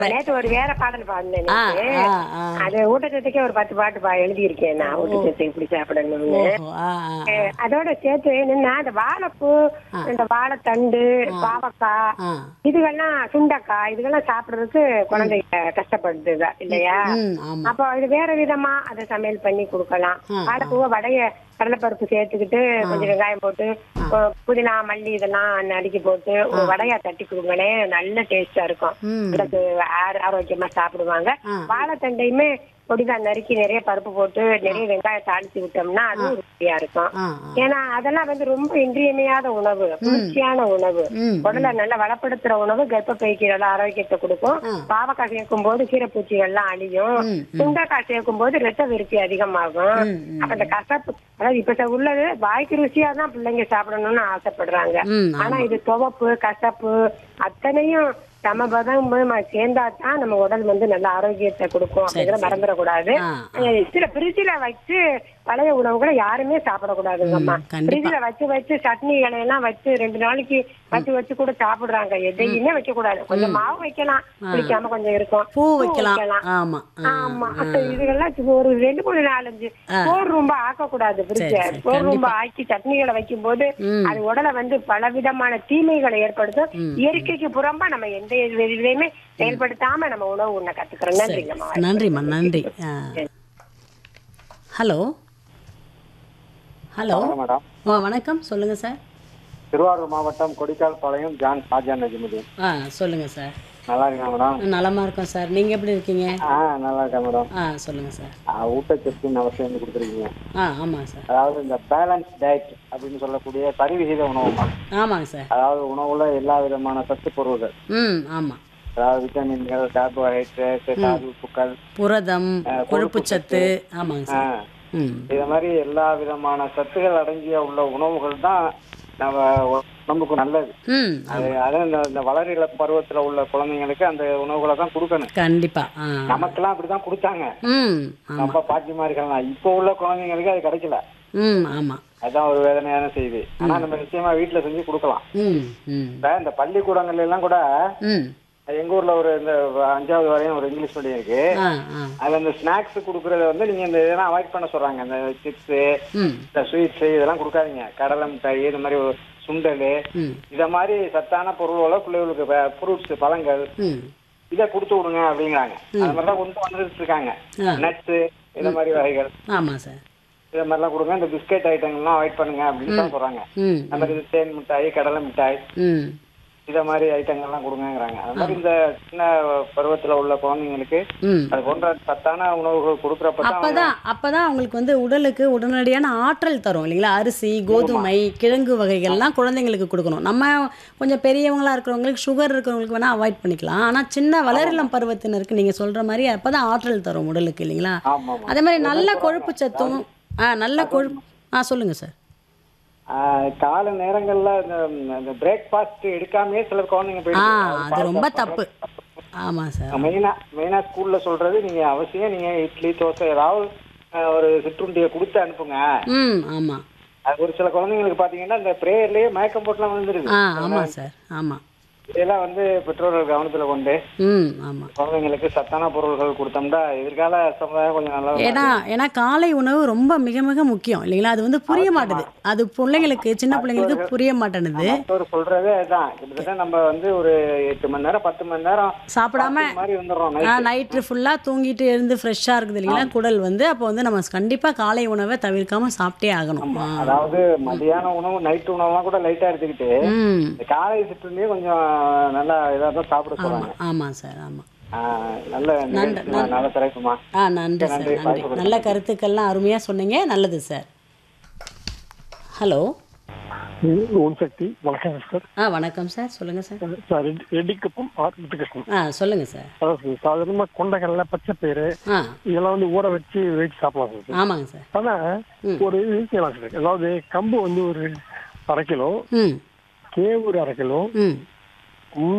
நேத்து ஒரு வேற பாடல் பாடினேன் ஆ, நேத்து. ஆ, ஆ. அது ஊட்டச்சத்துக்கே ஒரு பத்து பாட்டு பா எழுதியிருக்கேன் நான் ஊட்டச்சத்து இப்படி சாப்பிடணும்னு ஓஹோ ஆ ஆ அஹ் அதோட சேர்த்து என்னன்னா இந்த வாழைப்பூ இந்த வாழைத்தண்டு பாவக்காய் ஆ இதுகெல்லாம் சுண்டக்காய் இதுகெல்லாம் சாப்பிடுறதுக்கு குழந்தைங்க கஷ்டப்படுது இல்லையா ம் ஆமா அப்போ இது வேற விதமா அதை சமையல் பண்ணி கொடுக்கலாம் ஆ, வாழைப்பூவை வடைய கடலைப்பருப்பு சேர்த்துக்கிட்டு கொஞ்சம் வெங்காயம் போட்டு அஹ் புதினா மல்லி இதெல்லாம் நறுக்கி போட்டு ஒரு வடையா தட்டி கொடுங்களேன் நல்ல டேஸ்டா இருக்கும் ம் உங்களுக்கு ஆர- ஆரோக்கியமா சாப்பிடுவாங்க ஆ. வாழைத்தண்டையுமே பொடிதான் நறுக்கி நிறைய பருப்பு போட்டு நிறைய வெங்காயம் தாளிச்சு விட்டோம்னா அதுவும் ருசியா இருக்கும் ஆ ஆ ஏன்னா அதெல்லாம் வந்து ரொம்ப இன்றியமையாத உணவு குளிர்ச்சியான உணவு ம் உடலை நல்லா வளப்படுத்துற உணவு கர்ப்பப்பைக்கு நல்லா ஆரோக்கியத்தை கொடுக்கும் ஆ. பாவக்காய் சேர்க்கும் போது கீரைப்பூச்சிகள்லாம் அழியும் ம், சுண்டக்காய் சேர்க்கும் போது ரத்த விருத்தி அதிகமாகும் ம், ம். அப்ப இந்த கசப்பு அதாவது இப்ப உள்ளது வாய்க்கு ருசியா தான் பிள்ளைங்க சாப்பிடணும்னு ஆசைப்படுறாங்க ம் ஆனா இது துவப்பு கசப்பு அத்தனையும் சமபதம் சேர்ந்தா தான் நம்ம உடல் வந்து நல்ல ஆரோக்கியத்தை கொடுக்கும் அப்படிங்கிற மறந்துடக்கூடாது ஆ சில பிரிட்ஜில வச்சு பழைய உணவுகளை யாருமே சாப்பிடக்கூடாதுங்கம்மா ம், கண்டிப்பா. பிரிட்ஜில வச்சு வச்சு சட்னிகளை எல்லாம் வச்சு ரெண்டு நாளைக்கு வச்சு வச்சு கூட சாப்பிடுறாங்க எதையுமே வைக்க கூடாது கொஞ்சம் மாவு வைக்கலாம் குளிக்காம கொஞ்சம் இருக்கும் பூ வைக்கலாம் ஆமா ஆ, ஆமா அப்ப இதுகெல்லாம் சும்மா ஒரு ரெண்டு மூணு நாலஞ்சு சோறு ரொம்ப ஆக்க கூடாது பிரிட்ஜ சரி, சரி, சோறு ரொம்ப ஆக்கி சட்னிகளை வைக்கும் போது ம். அது உடலை வந்து பலவிதமான தீமைகளை ஏற்படுத்தும் இயற்கைக்கு புறம்பா நம்ம எந்த இதுலையுமே செயல்படுத்தாம நம்ம உணவு உண்ண கத்துக்கிறோம் நன்றிங்கம்மா நன்றிம்மா நன்றி ஆ. ஹலோ ஹலோ மேடம் ஆ வணக்கம் சொல்லுங்க சார் திருவாரூர் மாவட்டம் கொடிக்கால் பாளையம் ஜான் ஷாஜான் நஜிமுதீன் ஆ சொல்லுங்க சார் நல்லா இருக்கா மேடம் நலமா இருக்கோம் சார் நீங்க எப்படி இருக்கீங்க ஆ நல்லா இருக்கேன் மேடம் ஆ சொல்லுங்க சார் ஆ, ஊட்டச்சத்துன்னு அவசியம் வந்து கொடுத்துருக்கீங்க ஆ ஆமாங்க சார் அதாவது இந்த பேலன்ஸ் டயட் அப்படின்னு சொல்லக்கூடிய சரிவிகித உணவு ஆமாங்க சார் அதாவது உணவுல எல்லா விதமான சத்து பொருள்கள் ம் ஆமாம் அதாவது விட்டமின்கள் கார்போஹைட்ரேட் தாது உப்புக்கள் புரதம் கொழுப்புச்சத்து ஆமாங்க ஆ, சார் ம் இது மாதிரி எல்லா விதமான சத்துகள் அடங்கிய உள்ள உணவுகள் தான் நம்ம உடம்புக்கு நல்லது ம் அது அதான் இந்த இந்த வளரிள பருவத்துல உள்ள குழந்தைங்களுக்கு அந்த உணவுகளை தான் கொடுக்கணும் கண்டிப்பா ஆ நமக்கெல்லாம் அப்படிதான் கொடுத்தாங்க ம் ஆமாம் நம்ம பாட்டிமார்கள்லாம் இப்போ உள்ள குழந்தைங்களுக்கு அது கிடைக்கல ம் ஆமாம் அதுதான் ஒரு வேதனையான செய்தி ஆனா நம்ம நிச்சயமா வீட்டுல செஞ்சு கொடுக்கலாம் ம் ம் இப்ப இந்த பள்ளிக்கூடங்கள்ல எல்லாம் கூட ம் எங்க ஊர்ல ஒரு இந்த அஞ்சாவது வரையும் ஒரு இங்கிலீஷ் மீடியம் இருக்கு ஆ ஆ அதுல இந்த ஸ்நாக்ஸ் கொடுக்கறத வந்து நீங்க இந்த இதெல்லாம் அவாய்ட் பண்ண சொல்றாங்க இந்த சிப்ஸ் ம் இந்த ஸ்வீட்ஸ் இதெல்லாம் கொடுக்காதீங்க கடலை மிட்டாய் இந்த மாதிரி ஒரு சுண்டல் ம் இத மாதிரி சத்தான பொருளோட பிள்ளைகளுக்கு ஃப்ரூட்ஸ் பழங்கள் ம் இதை கொடுத்து விடுங்க அப்படிங்கிறாங்க அது மாதிரி தான் கொண்டு வந்துட்டு இருக்காங்க ஆ. நட்ஸ் இந்த மாதிரி வகைகள் ஆமாம் சார் இதை மாதிரிலாம் கொடுங்க இந்த பிஸ்கெட் ஐட்டங்கள்லாம் அவாய்ட் பண்ணுங்க அப்படின்னு தான் சொல்றாங்க ம் அந்த மாதிரி தேன் மிட்டாய் கடலை மிட்டாய் ம் இத மாதிரி ஐட்டங்கள்லாம் கொடுங்கங்கிறாங்க அது மாதிரி இந்த சின்ன பருவத்துல உள்ள குழந்தைங்களுக்கு ம் அது போன்ற சத்தான உணவுகள் கொடுக்குறப்ப தான் அப்பதான் அப்பதான் அவங்களுக்கு வந்து உடலுக்கு உடனடியான ஆற்றல் தரும் இல்லைங்களா அரிசி கோதுமை கிழங்கு வகைகள்லாம் குழந்தைங்களுக்கு கொடுக்கணும் நம்ம கொஞ்சம் பெரியவங்களா இருக்கிறவங்களுக்கு சுகர் இருக்கிறவங்களுக்கு வேணா அவாய்ட் பண்ணிக்கலாம் ஆனா சின்ன வளரிளம் பருவத்தினருக்கு நீங்க சொல்ற மாதிரி அப்பதான் ஆற்றல் தரும் உடலுக்கு இல்லைங்களா ஆமா ஆமா அதே மாதிரி நல்ல கொழுப்பு சத்தும் ஆ நல்ல கொழுப்பு ஆ சொல்லுங்க சார் ஆஹ் கால நேரங்கள்ல இந்த இந்த பிரேக்ஃபாஸ்ட் எடுக்காமயே சில குழந்தைங்க ஆ போயிட்டு அது ரொம்ப தப்பு ஆமா சார் மெயினா மெயினா ஸ்கூல்ல சொல்றது நீங்க அவசியம் நீங்க இட்லி தோசை ஏதாவது ஆஹ் ஒரு சிற்றுண்டியை கொடுத்து அனுப்புங்க ம் ஆமா அது ஒரு சில குழந்தைங்களுக்கு பாத்தீங்கன்னா இந்த பிரேயர்லயே மயக்கம் போட்டுலாம் விழுந்துருது ஆ ஆமா சார் ஆமா இதெல்லாம் வந்து பெற்றோர்கள் கவனத்துல கொண்டு ம் ஆமா குழந்தைங்களுக்கு சத்தான பொருள்கள் கொடுத்தோம்னா எதிர்கால சமுதாயம் கொஞ்சம் நல்லா ஏன்னா ஏன்னா காலை உணவு ரொம்ப மிக மிக முக்கியம் இல்லைங்களா அது வந்து புரிய மாட்டுது அது பிள்ளைங்களுக்கு சின்ன பிள்ளைங்களுக்கு புரிய மாட்டேனுது மருத்துவர் சொல்றதே அதுதான் கிட்டத்தட்ட நம்ம வந்து ஒரு எட்டு மணி நேரம் பத்து மணி நேரம் சாப்பிடாம சாப்பிட்ட மாதிரி வந்துடுறோம் night. நைட்டு ஃபுல்லாக தூங்கிட்டு எழுந்து ஃப்ரெஷ்ஷாக இருக்குது இல்லைங்களா குடல் வந்து அப்போ வந்து நம்ம கண்டிப்பாக காலை உணவை தவிர்க்காம சாப்பிட்டே ஆகணும் ஆ. அதாவது மதியான உணவு நைட் உணவுலாம் கூட லைட்டா எடுத்துக்கிட்டு ம் இந்த காலை சிற்றுண்டியே கொஞ்சம் நல்லா இதா தான் சாப்பிட சொல்றாங்க ஆமாம் ஆமாம் சார் ஆமாம் ஆஹ் நல்ல நிகழ்ச்சிமா, நல்ல தலைப்புமா ஆ நன்றி சார் நன்றி நல்ல கருத்துக்கள்லாம் அருமையாக சொன்னீங்க நல்லது சார் ஹலோ ஓம் சக்தி வணக்கம் சார் ஆ வணக்கம் சார் சொல்லுங்கள் சார் சார் ரெட்டி ரெட்டிக்குப்பம் ஆர் முத்துகிருஷ்ணன் ஆ சொல்லுங்கள் சார் அதாவது சாதாரணமாக கொண்டைக்கடலை பச்சை பயிறு ஆ இதெல்லாம் வந்து ஊற வச்சு வச்சு சாப்பிடலாம் சார் ஆமாங்க சார் ஆனா ஒரு இது செய்யலாம் சார் அதாவது கம்பு வந்து ஒரு அரை கிலோ ம் கேவுரு அரை கிலோ ம்